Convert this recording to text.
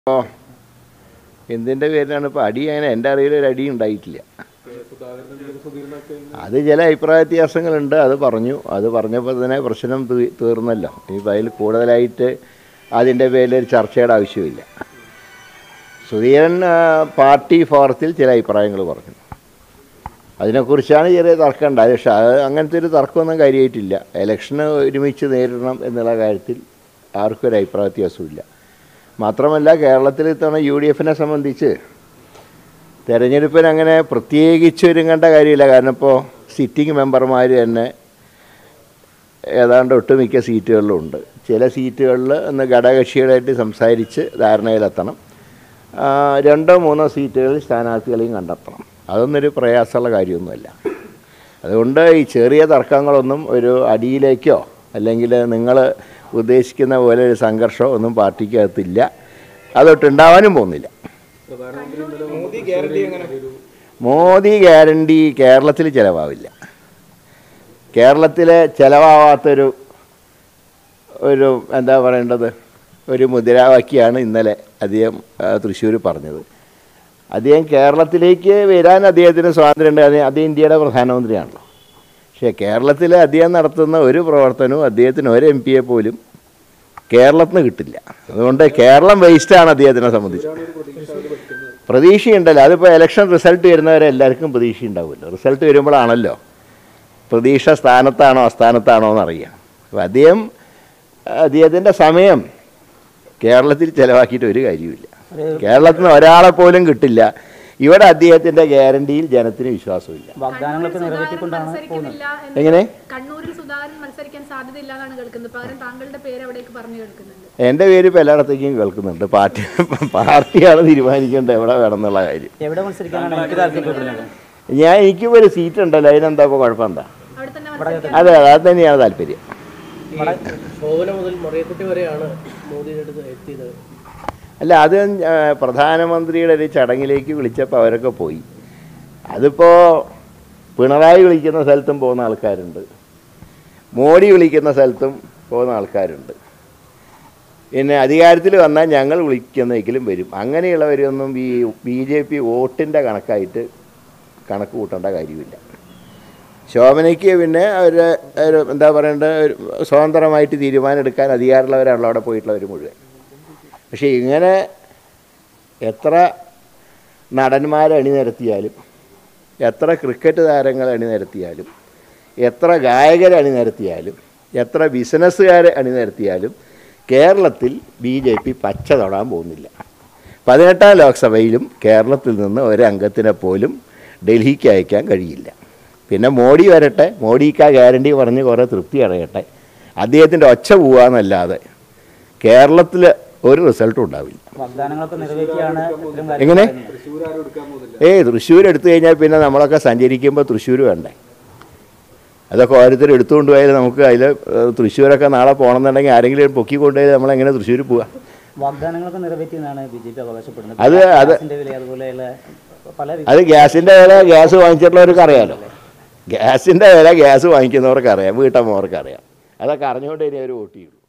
ഇപ്പോൾ എന്തിൻ്റെ പേരിലാണ് ഇപ്പോൾ അടി അങ്ങനെ എൻ്റെ അറിവിൽ ഒരു അടി ഉണ്ടായിട്ടില്ല അത് ചില അഭിപ്രായ വ്യത്യാസങ്ങളുണ്ട് അത് പറഞ്ഞു അത് പറഞ്ഞപ്പോൾ തന്നെ പ്രശ്നം തീ- തീർന്നല്ലോ ഇനിയിപ്പോൾ അതിൽ കൂടുതലായിട്ട് അതിൻ്റെ പേരിൽ ഒരു ചർച്ചയുടെ ആവശ്യമില്ല സുധീരൻ ആ, പാർട്ടി ഫോറത്തിൽ ചില അഭിപ്രായങ്ങൾ പറഞ്ഞു അതിനെക്കുറിച്ചാണ് ചെറിയ തർക്കം ഉണ്ടായത് പക്ഷേ അത് അങ്ങനത്തെ ഒരു തർക്കമൊന്നും കാര്യമായിട്ടില്ല ഇലക്ഷന് ഒരുമിച്ച് നേരിടണം എന്നുള്ള കാര്യത്തിൽ ആർക്കും ഒരു അഭിപ്രായ വ്യത്യാസമില്ല മാത്രമല്ല കേരളത്തിൽ ഇത്തവണ യു ഡി എഫിനെ സംബന്ധിച്ച് തെരഞ്ഞെടുപ്പിന് അങ്ങനെ പ്രത്യേകിച്ച് ഒരുങ്ങേണ്ട കാര്യമില്ല കാരണം ഇപ്പോൾ സിറ്റിംഗ് മെമ്പർമാർ തന്നെ ഏതാണ്ട് ഒട്ടുമിക്ക സീറ്റുകളിലും ഉണ്ട് ചില സീറ്റുകളിൽ ഒന്ന് ഘടകകക്ഷികളായിട്ട് സംസാരിച്ച് ധാരണയിലെത്തണം ആ, രണ്ടോ മൂന്നോ സീറ്റുകളിൽ സ്ഥാനാർത്ഥികളെയും കണ്ടെത്തണം അതൊന്നൊരു പ്രയാസമുള്ള കാര്യമൊന്നുമല്ല അതുകൊണ്ട് ഈ ചെറിയ തർക്കങ്ങളൊന്നും ഒരു അടിയിലേക്കോ അല്ലെങ്കിൽ നിങ്ങൾ ഉദ്ദേശിക്കുന്ന പോലെ ഒരു സംഘർഷമോ ഒന്നും പാർട്ടിക്കകത്തില്ല അതൊട്ടുണ്ടാവാനും പോകുന്നില്ല മോദി ഗ്യാരണ്ടി കേരളത്തിൽ ചിലവാവില്ല കേരളത്തിൽ ചിലവാവാത്തൊരു ഒരു എന്താ പറയേണ്ടത് ഒരു മുദ്രാവാക്യമാണ് ഇന്നലെ അദ്ദേഹം തൃശ്ശൂർ പറഞ്ഞത് അദ്ദേഹം കേരളത്തിലേക്ക് വരാൻ അദ്ദേഹത്തിന് സ്വാതന്ത്ര്യമുണ്ട് അദ്ദേഹം അദ്ദേഹം ഇന്ത്യയുടെ പ്രധാനമന്ത്രിയാണല്ലോ പക്ഷേ കേരളത്തിൽ അദ്ദേഹം നടത്തുന്ന ഒരു പ്രവർത്തനവും അദ്ദേഹത്തിന് ഒരു എം പിയെ പോലും കേരളത്തിൽ നിന്ന് കിട്ടില്ല അതുകൊണ്ട് കേരളം വേസ്റ്റാണ് അദ്ദേഹത്തിനെ സംബന്ധിച്ച് പ്രതീക്ഷയുണ്ടല്ലോ അതിപ്പോൾ ഇലക്ഷൻ റിസൾട്ട് വരുന്നവരെ എല്ലാവർക്കും പ്രതീക്ഷ ഉണ്ടാവുമല്ലോ റിസൾട്ട് വരുമ്പോഴാണല്ലോ പ്രതീക്ഷ സ്ഥാനത്താണോ അസ്ഥാനത്താണോ എന്നറിയാം അപ്പോൾ അദ്ദേഹം അദ്ദേഹത്തിൻ്റെ സമയം കേരളത്തിൽ ചിലവാക്കിയിട്ട് ഒരു കാര്യമില്ല കേരളത്തിൽ നിന്ന് ഒരാളെ പോലും കിട്ടില്ല ഇവിടെ അദ്ദേഹത്തിൻ്റെ ഗ്യാരണ്ടിയിൽ ജനത്തിന് വിശ്വാസമില്ല വാഗ്ദാനങ്ങളൊക്കെ സുധാകരൻ നിറവേറ്റിക്കൊണ്ടാണ് പോകുന്നത് മത്സരിക്കുന്നില്ല എന്ന് എങ്ങനെ കണ്ണൂരിൽ സുധാകരൻ മത്സരിക്കാൻ സാധ്യതയില്ല എന്നാണ് കേൾക്കുന്നത് പകരം താങ്കളുടെ പേര് അവിടേക്ക് പറഞ്ഞു കേൾക്കുന്നുണ്ട് എൻ്റെ പേര് ഇപ്പോൾ എല്ലായിടത്തേക്കും കേൾക്കുന്നുണ്ട് പാർട്ടി പാർട്ടിയാണ് തീരുമാനിക്കേണ്ടത് എവിടെ വേണം എന്നുള്ള കാര്യം എവിടെ മത്സരിക്കാനാണ് എനിക്ക് താല്പര്യപ്പെടുന്നത് ഞാൻ എനിക്കും ഒരു സീറ്റ് ഉണ്ടല്ലോ അതിനെന്താ ഇപ്പോൾ കുഴപ്പം എന്താ അവിടെ തന്നെ മത്സരിക്കാൻ അതെ അത് തന്നെയാണ് താല്പര്യം ശോഭന മുതൽ മറിയക്കുട്ടി വരെയാണ് മോദിയുടെ അടുത്ത് എത്തിയത് അല്ല അത് ആ, പ്രധാനമന്ത്രിയുടെ ഒരു ചടങ്ങിലേക്ക് വിളിച്ചപ്പോൾ അവരൊക്കെ പോയി അതിപ്പോൾ പിണറായി വിളിക്കുന്ന സ്ഥലത്തും പോകുന്ന ആൾക്കാരുണ്ട് മോഡി വിളിക്കുന്ന സ്ഥലത്തും പോകുന്ന ആൾക്കാരുണ്ട് പിന്നെ അധികാരത്തിൽ വന്നാൽ ഞങ്ങൾ വിളിക്കുന്നേക്കിലും വരും അങ്ങനെയുള്ളവരൊന്നും ഈ ബി ജെ പി വോട്ടിൻ്റെ കണക്കായിട്ട് കണക്ക് കൂട്ടേണ്ട കാര്യമില്ല ശോഭനയ്ക്ക് പിന്നെ അവർ ഒരു എന്താ പറയേണ്ടത് ഒരു സ്വതന്ത്രമായിട്ട് തീരുമാനം എടുക്കാൻ അധികാരമുള്ളവരാണല്ലോ അവിടെ പോയിട്ടുള്ളവർ മുഴുവൻ പക്ഷേ ഇങ്ങനെ എത്ര നടന്മാരെ അണിനിരത്തിയാലും എത്ര ക്രിക്കറ്റ് താരങ്ങളെ അണിനിരത്തിയാലും എത്ര ഗായകരെ അണിനിരത്തിയാലും എത്ര ബിസിനസ്സുകാരെ അണിനിരത്തിയാലും കേരളത്തിൽ ബി ജെ പി പച്ച തൊടാൻ പോകുന്നില്ല പതിനെട്ടാം ലോക്സഭയിലും കേരളത്തിൽ നിന്ന് ഒരംഗത്തിനെ പോലും ഡൽഹിക്ക് അയക്കാൻ കഴിയില്ല പിന്നെ മോഡി വരട്ടെ മോഡിക്ക് ആ ഗ്യാരണ്ടി പറഞ്ഞ് കുറേ തൃപ്തി അടയട്ടെ അദ്ദേഹത്തിൻ്റെ ഒച്ച പോവാന്നല്ലാതെ കേരളത്തിൽ ഒരു റിസൾട്ടും ഉണ്ടാവില്ല വാഗ്ദാനങ്ങളൊക്കെ നിറവേറ്റിയാണ് ഇത്തരം കാര്യങ്ങൾ എങ്ങനെ പറയുന്നത്. ഏയ് തൃശ്ശൂർ എടുത്തു കഴിഞ്ഞാൽ പിന്നെ നമ്മളൊക്കെ സഞ്ചരിക്കുമ്പോൾ തൃശ്ശൂർ വേണ്ടേ അതൊക്കെ ഓരോരുത്തർ എടുത്തുകൊണ്ട് പോയാൽ നമുക്ക് അതിൽ തൃശ്ശൂരൊക്കെ നാളെ പോകണമെന്നുണ്ടെങ്കിൽ ആരെങ്കിലും പൊക്കി കൊണ്ടുപോയി നമ്മളെങ്ങനെ തൃശ്ശൂർ പോവാ വാഗ്ദാനങ്ങളൊക്കെ നിറവേറ്റിയെന്നാണ് ബി ജെ പി അവകാശപ്പെടുന്നത് അത് അത് ഗ്യാസിന്റെ വില അതുപോലെയുള്ള പല അത് ഗ്യാസിൻ്റെ വില ഗ്യാസ് വാങ്ങിച്ചിട്ടുള്ളവർക്ക് അറിയാലോ ഗ്യാസിൻ്റെ വില ഗ്യാസ് വാങ്ങിക്കുന്നവർക്ക് അറിയാം വീട്ടമ്മമാർക്ക് അറിയാം അതൊക്കെ അറിഞ്ഞുകൊണ്ട് ഇനി അവർ വോട്ട് ചെയ്യും